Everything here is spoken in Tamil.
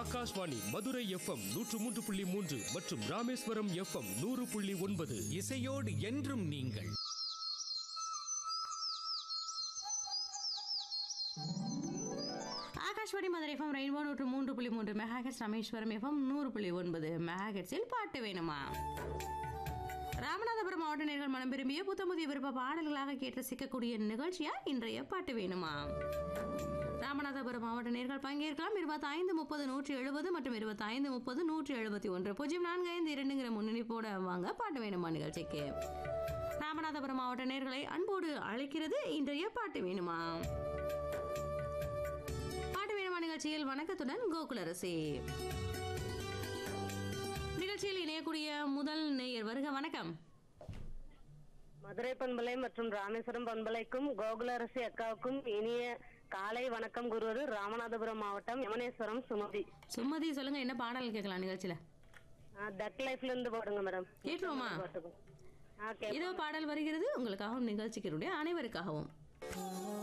ஆகாஷ்வாணி மதுரை எஃப்எம் நூற்று மூன்று புள்ளி மூன்று மற்றும் ராமேஸ்வரம் எஃப்எம் நூறு புள்ளி ஒன்பது இசையோடு என்றும் நீங்கள் ஆகாஷ்வாணி மதுரை எஃப்எம் ரெயின்போ நூற்று மூன்று புள்ளி மூன்று மெகாஹெட்ஸ் ராமேஸ்வரம் எஃப்எம் நூறு புள்ளி ஒன்பது மெகாஹெட்ஸில் பாட்டு வேணுமா ராமநாதபுரம் மாவட்ட நேர்கள் மனம் விரும்பிய புத்தமுதிய விருப்ப பாடல்களாக கேட்டு சிக்கக்கூடிய நிகழ்ச்சியா இன்றைய பாட்டு வேணுமா ராமநாதபுரம் மாவட்ட நேர்கள் பங்கேற்கலாம் இருபத்தி ஐந்து முப்பது நூற்றி எழுபது மற்றும் இருபத்தி ஐந்து முப்பது நூற்றி எழுபத்தி ஒன்று பூஜ்ஜியம் நான்கு ஐந்து இரண்டுங்கிற முன்னணிப்போட வாங்க பாட்டு வேணுமா நிகழ்ச்சிக்கு ராமநாதபுரம் மாவட்ட நேர்களை அன்போடு அழைக்கிறது இன்றைய பாட்டு வேணுமா பாட்டு வேணுமா நிகழ்ச்சியில் வணக்கத்துடன் கோகுலரசி நிகழ்ச்சியில் இணையக்கூடிய முதல் நேயர் வருக வணக்கம் மதுரை பண்பலை மற்றும் ராமேஸ்வரம் பண்பலைக்கும் கோகுலரசி அக்காவுக்கும் இனிய காலை வணக்கம் கூறுவது ராமநாதபுரம் மாவட்டம் யமனேஸ்வரம் சுமதி சுமதி சொல்லுங்க என்ன பாடல் கேட்கலாம் நிகழ்ச்சியில தக் லைஃப்ல இருந்து போடுங்க மேடம் கேட்டுருவோமா பாட்டுக்கும். ஆ, கேட்போம். இதோ பாடல் வருகிறது உங்களுக்காகவும் நிகழ்ச்சிக்கினுடைய அனைவருக்காகவும்